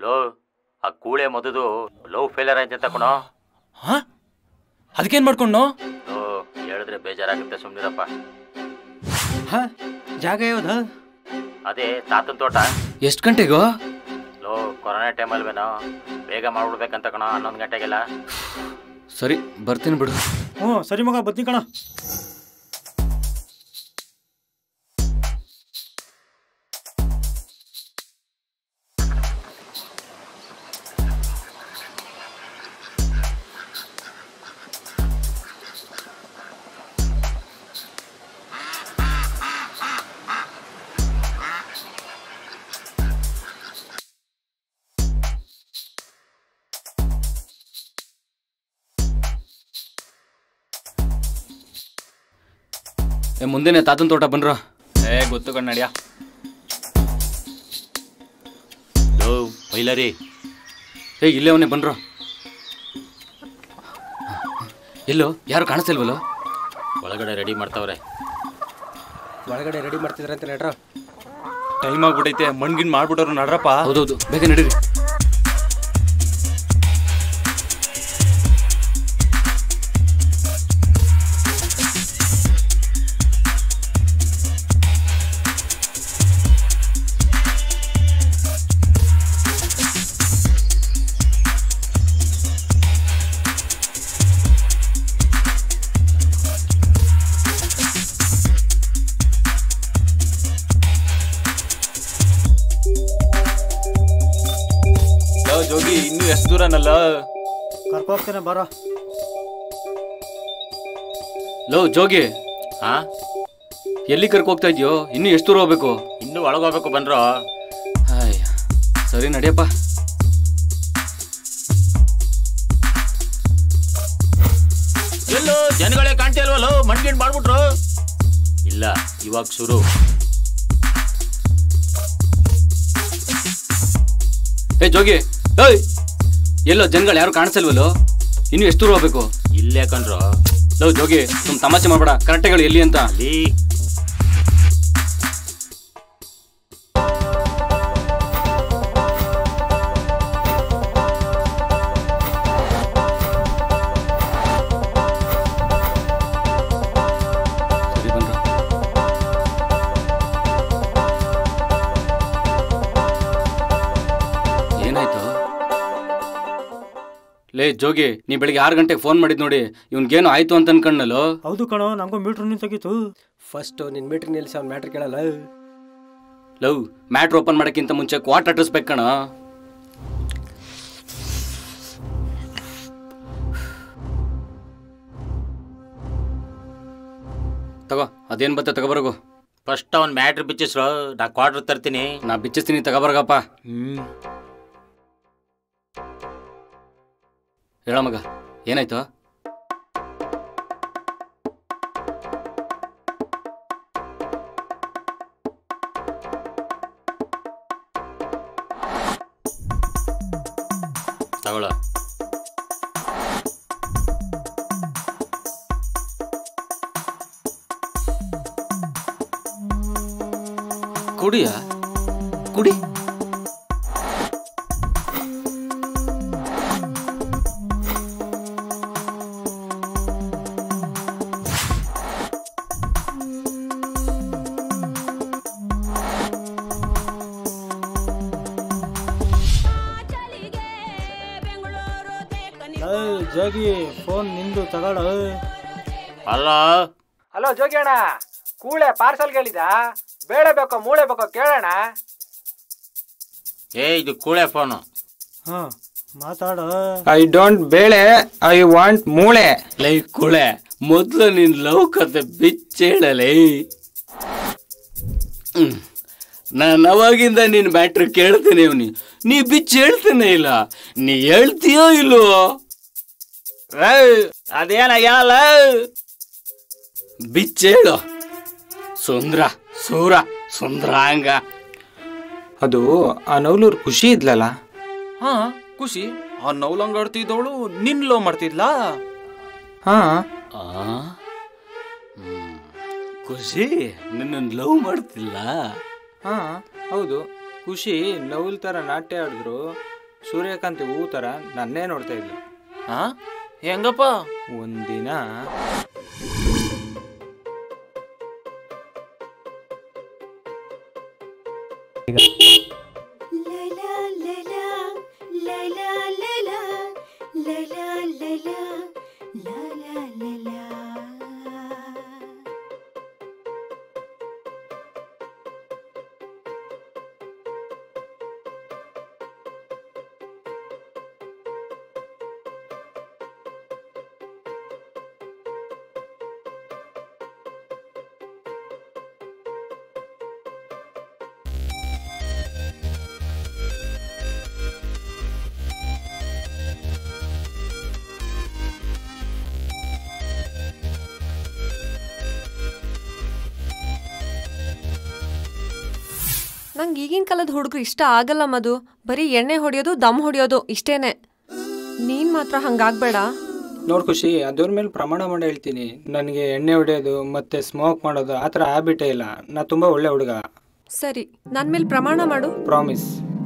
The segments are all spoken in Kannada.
ಲೋ ಆ ಕೂಳೆ ಮದುದು ಲವ್ ಫೇಲಿಯರ್ ಆಯ್ತು ಅಂತ ಕಣೋ ಹಾ ಅದಕ್ಕೇನ್ ಮಾಡ್ಕೊಂಡು ಲೋ ಹೇಳಿದ್ರೆ ಬೇಜಾರಾಗುತ್ತೆ ಸುಮ್ಮನಿರಪ್ಪ ಹಾ ಜಾಗ ಯಾವ್ದು ಅದೇ ತಾತನ ತೋಟ ಎಷ್ಟು ಗಂಟೆಗೋ ಲೋ ಕೊರೋನಾ ಟೈಮಲ್ವೇನೋ ಬೇಗ ಮಾಡ್ಬಿಡ್ಬೇಕಂತ ಕಣೋ ಹನ್ನೊಂದು ಗಂಟೆಗೆಲ್ಲ ಸರಿ ಬರ್ತೀನಿ ಬಿಡು ಹ್ಞೂ ಸರಿ ಮಗ ಬತ್ತಿ ಕಣ ಏ ಮುಂದೆನೆ ತಾತನ ತೋಟ ಬನ್ರೋ ಏ ಗೊತ್ತು ಕಣ್ ನಡ್ಯಾ ಲೋ ಮೈಲರಿ ಏ ಇಲ್ಲೇ ಅವನೇ ಬನ್ರೋ ಎಲ್ಲೋ ಯಾರು ಕಾಣಿಸ್ತಿಲ್ವಲ್ಲೋ ಒಳಗಡೆ ರೆಡಿ ಮಾಡ್ತಾವ್ರೆ ಒಳಗಡೆ ರೆಡಿ ಮಾಡ್ತಿದ್ರಂತ ನಡ್ರ ಟೈಮ್ ಆಗ್ಬಿಟ್ಟೈತೆ ಮಣ್ಗಿನ್ ಮಾಡ್ಬಿಟ್ಟವ್ರು ನಡ್ರಪ್ಪ ಹೌದೌದು ಬೇಗ ನಡೀರಿ ಲೋ ಜೋಗಿ ಇನ್ನೂ ಎಷ್ಟು ದೂರನಲ್ಲ ಕರ್ಕೋಗ್ತೇನೆ ಬರೋ ಲೋ ಜೋಗಿ ಹಾ ಎಲ್ಲಿ ಕರ್ಕೊ ಹೋಗ್ತಾ ಇದೆಯೋ ಇನ್ನೂ ಎಷ್ಟು ದೂರ ಹೋಗ್ಬೇಕು ಇನ್ನೂ ಒಳಗೋಗ್ಬೇಕು ಬನ್ರೋ ಹಾಯ್ ಸರಿ ನಡಿಯಪ್ಪ ಎಲ್ಲೋ ಜನಗಳೇ ಕಾಣ್ತಿಲ್ವಲ್ಲೋ ಮಣ್ಗಿಣ್ ಮಾಡ್ಬಿಟ್ರು ಇಲ್ಲ ಇವಾಗ ಶುರು ಏ ಜೋಗಿ ಏಯ್ ಎಲ್ಲೋ ಜನಗಳು ಯಾರು ಕಾಣಿಸಲ್ವಲ್ಲೋ ಇನ್ನು ಎಷ್ಟು ದೂರ ಹೋಗ್ಬೇಕು ಇಲ್ಲೇ ಕಣ್ರೋ ಲವ್ ಜೋಗಿ ಸುಮ್ ತಮಾಷೆ ಮಾಡಬೇಡ ಕರೆಕ್ಟ್ ಹೇಳು ಎಲ್ಲಿ ಅಂತ ಅಲ್ಲಿ ಸರಿ ಬನ್ರ ಏನಾಯ್ತು ಲೇ ಜೋಗಿ ನೀ ಬೆಳಿಗ್ಗೆ ಆರು ಗಂಟೆಗೆ ಫೋನ್ ಮಾಡಿದ್ ನೋಡಿ ಇವ್ನಿಗೇನು ಆಯ್ತು ಅಂತ ಅನ್ಕಣ್ಣಲ್ಲೋ ಹೌದು ಕಣೋ ನಂಗೂ ಮೀಟ್ರ್ ನಿಂತಾಗಿತ್ತು ಫಸ್ಟ್ ನಿನ್ ಮೀಟರ್ ನಿಲ್ಸಿ ಅವ್ನ ಮ್ಯಾಟ್ರ್ ಕೇಳಲ್ಲ ಲವ್ ಮ್ಯಾಟ್ರ್ ಓಪನ್ ಮಾಡಕ್ಕಿಂತ ಮುಂಚೆ ಕ್ವಾಟ್ ಅಟ್ಟಿಸ್ಬೇಕು ಕಣ ತಗೋ ಅದೇನ್ ಬತ್ತೆ ತಗೋಬರಗು ಫಸ್ಟ್ ಅವ್ನ್ ಮ್ಯಾಟ್ರ್ ಬಿಚ್ಚಿಸ್ರು ನಾ ಕ್ವಾರ್ಟರ್ ತರ್ತೀನಿ ನಾ ಬಿಚ್ಚಿಸ್ತೀನಿ ತಗೋಬರಗಪ್ಪ ಹ್ಮ್ ಹೇಳ ಮಗ ಏನಾಯ್ತು ತಗೊಳ ಕುಡಿಯ ಕುಡಿ ಏಯ್, ಜಾಗಿ ಫೋನ್ ನಿಂದು ತಗೊಳ ಅಲ್ಲ ಹಲೋ ಜೋಗಿ ಅಣ್ಣ ಕೂಳೆ ಪಾರ್ಸಲ್ ಕೇಳಿದ ಬೇಳೆ ಬೇಕೋ ಮೂಳೆ ಬೇಕೋ ಕೇಳೋಣ ಏ ಇದು ಕೂಳೆ ಫೋನು ಹಾ ಮಾತಾಡ ಐ ಡೋಂಟ್ ಬೇಳೆ ಐ ವಾಂಟ್ ಮೂಳೆ ಲೈ ಕುಳೆ ಮೊದ್ಲು ನಿನ್ ಲವ್ ಕತೆ ಬಿಚ್ಚೇಳಲೇ ಹ್ಮ್ ನಾನು ಅವಾಗಿಂದ ನಿನ್ ಬ್ಯಾಟ್ರಿ ಕೇಳ್ತೇನೆ ಅವ್ನಿ ನೀ ಬಿಚ್ಚ ಹೇಳ್ತೇನೆ ಇಲ್ಲ ನೀ ಹೇಳ್ತೀಯೋ ಇಲ್ವೋ ಅದೇನ ಹೇಳಲ್ಲ ಬಿಚ್ಚೇಳು ಸುಂದ್ರ ಸೂರ ಸುಂದ್ರಾಂಗ ಅದು ಆ ನವಲೂರ್ ಖುಷಿ ಇದ್ಲಲ್ಲ ಹಾ ಖುಷಿ ಆ ನೌಲಂಗಾಡ್ತಿದ್ದವಳು ನಿನ್ ಲೋ ಮಾಡ್ತಿದ್ಲಾ ಹಾ ಆ ಹ್ಮ್. ಖುಷಿ ನಿನ್ನ ಲವ್ ಮಾಡ್ತಿಲ್ಲ ಹಾ ಹೌದು ಖುಷಿ ನವಲ್ ತರ ನಾಟ್ಯ ಆಡಿದ್ರು ಸೂರ್ಯಕಾಂತಿ ಹೂ ಥರ ನನ್ನೇ ನೋಡ್ತಾ ಇದ್ಲು ಹಾ ಹೆಂಗಪ್ಪ ಒಂದಿನ ನಂಗೆ ಈಗಿನ ಕಾಲದ ಹುಡುಗರು ಇಷ್ಟ ಆಗಲ್ಲ ಮಧು ಬರೀ ಎಣ್ಣೆ ಹೊಡೆಯೋದು ದಮ್ ಹೊಡೆಯೋದು ಇಷ್ಟೇನೆ ನೀನ್ ಮಾತ್ರ ಹಂಗಾಗ್ಬೇಡ ನೋಡ್ ಖುಷಿ ಅದ್ರ ಮೇಲೆ ಪ್ರಮಾಣ ಮಾಡಿ ಹೇಳ್ತೀನಿ ನನಗೆ ಎಣ್ಣೆ ಹೊಡೆಯೋದು ಮತ್ತೆ ಸ್ಮೋಕ್ ಮಾಡೋದು ಆ ಥರ ಹ್ಯಾಬಿಟೇ ಇಲ್ಲ ನಾ ತುಂಬ ಒಳ್ಳೆ ಹುಡುಗ ಸರಿ ನನ್ ಮೇಲೆ ಪ್ರಮಾಣ ಮಾಡು ಪ್ರಾಮಿಸ್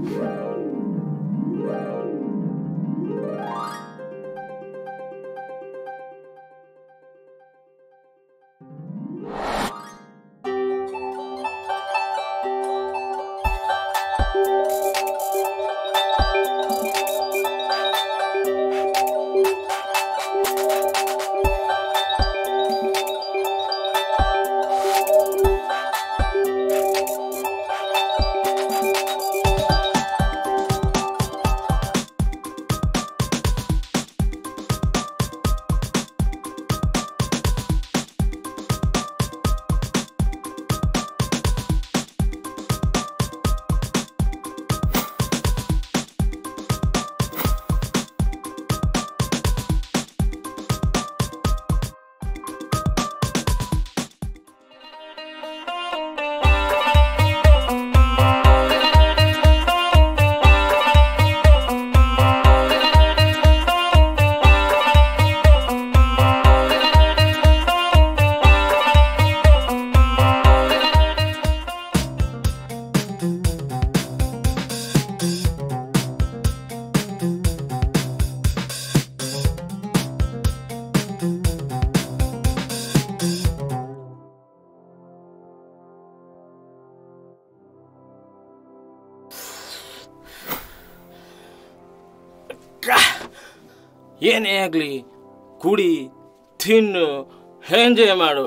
ಏನೇ ಆಗಲಿ ಕುಡಿ ತಿನ್ನು ಎಂಜಾಯ್ ಮಾಡು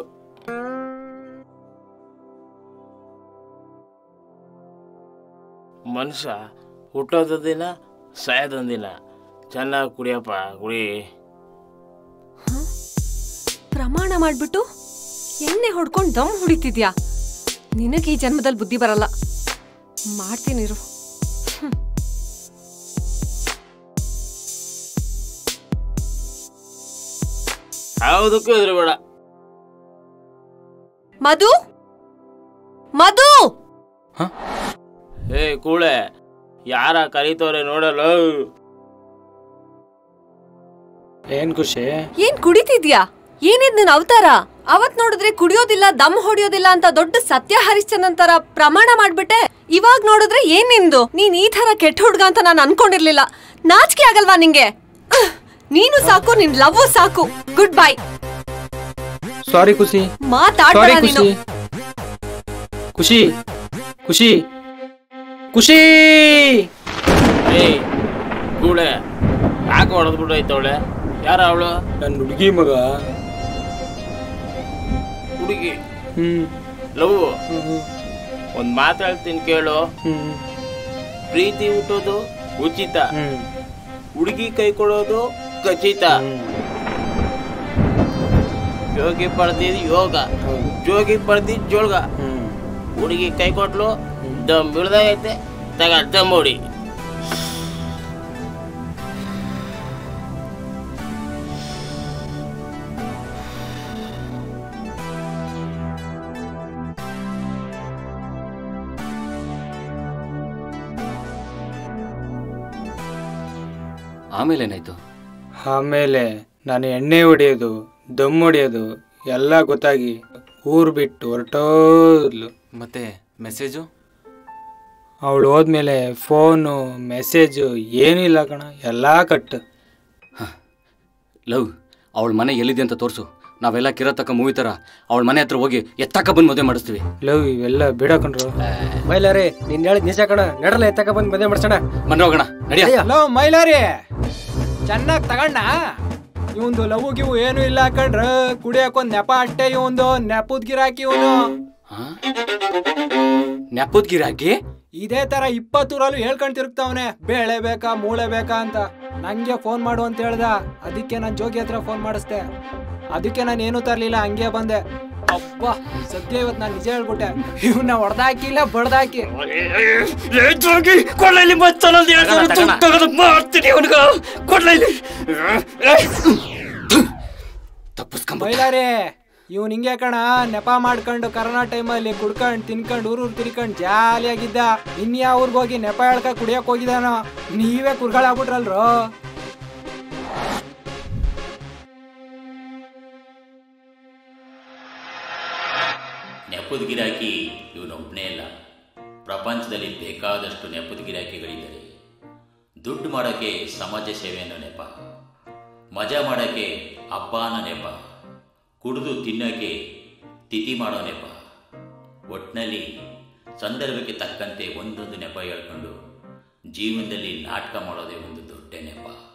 ಮನುಷ್ಯ ಹುಟ್ಟೋದ ದಿನ ಸಾಯೋದೊಂದು ದಿನ ಚೆನ್ನಾಗಿ ಕುಡಿಯಪ್ಪ ಕುಡಿ ಪ್ರಮಾಣ ಮಾಡ್ಬಿಟ್ಟು ಎಣ್ಣೆ ಹೊಡ್ಕೊಂಡು ದಮ್ ಹೊಡಿತಿದ್ಯಾ ನಿನಗೆ ಈ ಜನ್ಮದಲ್ಲಿ ಬುದ್ಧಿ ಬರಲ್ಲ ಮಾಡ್ತೀನಿರು ಯಾವುದಕ್ಕೂ ಹೆದರಬೇಡ ಮಧು ಮಧು ಏ ಕೂಳೆ ಯಾರ ಕರೀತವ್ರೆ ನೋಡಲ್ಲ ಏನ್ ಖುಷಿ ಏನ್ ಕುಡಿತಿದ್ಯಾ ಏನಿದ್ ನಿನ್ ಅವತಾರ ಅವತ್ ನೋಡಿದ್ರೆ ಕುಡಿಯೋದಿಲ್ಲ ದಮ್ ಹೊಡಿಯೋದಿಲ್ಲ ಅಂತ ದೊಡ್ಡ ಸತ್ಯ ಹರಿಶ್ಚಂದ್ರನ್ ತರ ಪ್ರಮಾಣ ಮಾಡ್ಬಿಟ್ಟೆ ಇವಾಗ್ ನೋಡಿದ್ರೆ ಏನ್ ನಿಂದು ನೀನ್ ಈ ತರ ಕೆಟ್ಟ ಹುಡ್ಗ ಅಂತ ನಾನು ಅನ್ಕೊಂಡಿರ್ಲಿಲ್ಲ ನಾಚಿಕೆ ಆಗಲ್ವಾ ನಿಂಗೆ ಅಹ್, ನೀನು ಸಾಕು ನಿನ್ ಲವ್ ಸಾಕು ಗುಡ್ ಬೈ ಸಾರಿ ಖುಷಿ ಮಾತಾಡ್ಬೇಡ ಸಾರಿ ನೀನು ಖುಷಿ ಖುಷಿ ಖುಷಿ ಖುಷಿ ಏಯ್ ಕೂಳೆ ಯಾಕೆ ಹೊಡೆದ್ಬಿಟ್ಟು ಐತವಳೆ ಯಾರ ಅವಳು ನನ್ನ ಹುಡುಗಿ ಮಗ ಹುಡುಗಿ ಹ್ಮ್ ಲವ್ ಹ್ಮ್ ಒಂದ್ ಮಾತು ಹೇಳ್ತೀನಿ ಕೇಳು ಹ್ಮ್ ಪ್ರೀತಿ ಹುಟ್ಟೋದು ಉಚಿತ ಹ್ಮ್ ಹುಡುಗಿ ಕೈ ಕೊಡೋದು ಖಚಿತ ಯೋಗಿ ಪಡೆದಿದ್ ಯೋಗ ಹೌದು ಜೋಗಿ ಪಡೆದಿದ್ ಜೋಳ್ಗ ಹ್ಮ್ ಹುಡುಗಿ ಕೈ ಕೊಟ್ಲು ದಮ್ ಬಿಡ್ದಾಗೈತೆ ತಗ ದಮ್ ಹೊಡಿ ಆಮೇಲೆ ಏನಾಯ್ತು ಆಮೇಲೆ ನಾನು ಎಣ್ಣೆ ಹೊಡೆಯೋದು ದಮ್ ಹೊಡೆಯೋದು ಎಲ್ಲ ಗೊತ್ತಾಗಿ ಊರು ಬಿಟ್ಟು ಹೊರಟೋದ್ಲು ಮತ್ತೆ ಮೆಸೇಜು ಅವಳು ಹೋದ್ಮೇಲೆ ಫೋನು ಮೆಸೇಜು ಏನೂ ಇಲ್ಲ ಕಣ ಎಲ್ಲ ಕಟ್ ಲವ್ ಅವಳ ಮನೆ ಎಲ್ಲಿದೆ ಅಂತ ತೋರಿಸು ನಾವೆಲ್ಲ ಕಿರತಕ್ಕ ಮೂವಿ ಥರ ಅವಳ ಮನೆ ಹತ್ರ ಹೋಗಿ ಎತ್ತಕ್ಕ ಬಂದು ಮದುವೆ ಮಾಡಿಸ್ತೀವಿ ಲವ್ ಇವೆಲ್ಲ ಬಿಡ ಕಣ್ರು ಮೈಲಾರಿ ನೀನ್ ಹೇಳಿದ್ ನಿಜ ಕಣ ನಡಲ್ಲ ಎತ್ತಕ ಬಂದ್ ಮದುವೆ ಮಾಡ್ಸೋಣ ಬನ್ನಿ ಹೋಗೋಣ ನಡಿಯ ಹಲೋ ಮೈಲಾರಿ ಚೆನ್ನಾಗ್ ತಗಣ್ಣ ಇವಂದು ಲವ್ ಗಿವು ಏನು ಇಲ್ಲ ಕಣ್ರ ಕುಡಿಯಕ್ ಒಂದ್ ನೆಪ ಅಷ್ಟೇ ಇವಂದು ನೆಪದ್ ಗಿರಾಕಿ ಇವನು ನೆಪದ ಗಿರಾಕಿ ಇದೇ ತರ ಇಪ್ಪತ್ತೂರಲ್ಲೂ ಹೇಳ್ಕೊಂಡ್ ತಿರುಗ್ತಾವನೆ ಬೇಳೆ ಬೇಕಾ ಮೂಳೆ ಬೇಕಾ ಅಂತ ನಂಗೆ ಫೋನ್ ಮಾಡು ಅಂತ ಹೇಳ್ದ ಅದಕ್ಕೆ ನಾನ್ ಜೋಗಿ ಹತ್ರ ಫೋನ್ ಮಾಡಿಸ್ದೆ ಅದಕ್ಕೆ ನಾನು ಏನೂ ತರ್ಲಿಲ್ಲ ಹಂಗೆ ಬಂದೆ ಅಬ್ಬಾ ಸದ್ಯ ಇವತ್ ನಾನ್ ನಿಜ ಹೇಳ್ಬಿಟ್ಟೆ ಇವನ್ನ ಹೊಡೆದಾಕಿಲ್ಲ ಬಡ್ದಾಕಿ ಜೋಗಿ ಕೊಳ್ಳಲ್ಲಿ ಮಾಡ್ತೀನಿ ಅವನಿಗ ಕೊಳ್ಳಲ್ಲಿ ತಪ್ಪಿಸ್ಕೊಂಬ ಬೈಲಾರಿ ಇವ್ನ್ ಹಿಂಗೆ ಕಣ ನೆಪ ಮಾಡ್ಕೊಂಡು ಕರೋನಾ ಟೈಮಲ್ಲಿ ಕುಡ್ಕೊಂಡ್ ತಿನ್ಕೊಂಡ್ ಊರೂರ್ ತಿರ್ಕೊಂಡ್ ಜಾಲಿಯಾಗಿದ್ದ ಇನ್ಯಾ ಊರ್ಗ್ ಹೋಗಿ ನೆಪ ಹೇಳ್ಕ ಕುಡಿಯಕ್ ಹೋಗಿದಾನೋ ನೀವೇ ಕುರ್ಗಳಾಗ್ಬಿಟ್ರಲ್ರೋ ನೆಪದ ಗಿರಾಕಿ ಇವನೊಬ್ಬನೇ ಇಲ್ಲ ಪ್ರಪಂಚದಲ್ಲಿ ಬೇಕಾದಷ್ಟು ನೆಪದ ಗಿರಾಕಿಗಳಿದ್ದಾರೆ ದುಡ್ಡು ಮಾಡೋಕ್ಕೆ ಸಮಾಜ ಸೇವೆ ಅನ್ನೋ ನೆಪ ಮಜಾ ಮಾಡೋಕ್ಕೆ ಹಬ್ಬ ಅನ್ನೋ ನೆಪ ಕುಡಿದು ತಿನ್ನೋಕ್ಕೆ ತಿಥಿ ಮಾಡೋ ನೆಪ ಒಟ್ಟಿನಲ್ಲಿ ಸಂದರ್ಭಕ್ಕೆ ತಕ್ಕಂತೆ ಒಂದೊಂದು ನೆಪ ಹೇಳ್ಕೊಂಡು ಜೀವನದಲ್ಲಿ ನಾಟಕ ಮಾಡೋದೇ ಒಂದು ದೊಡ್ಡ ನೆಪ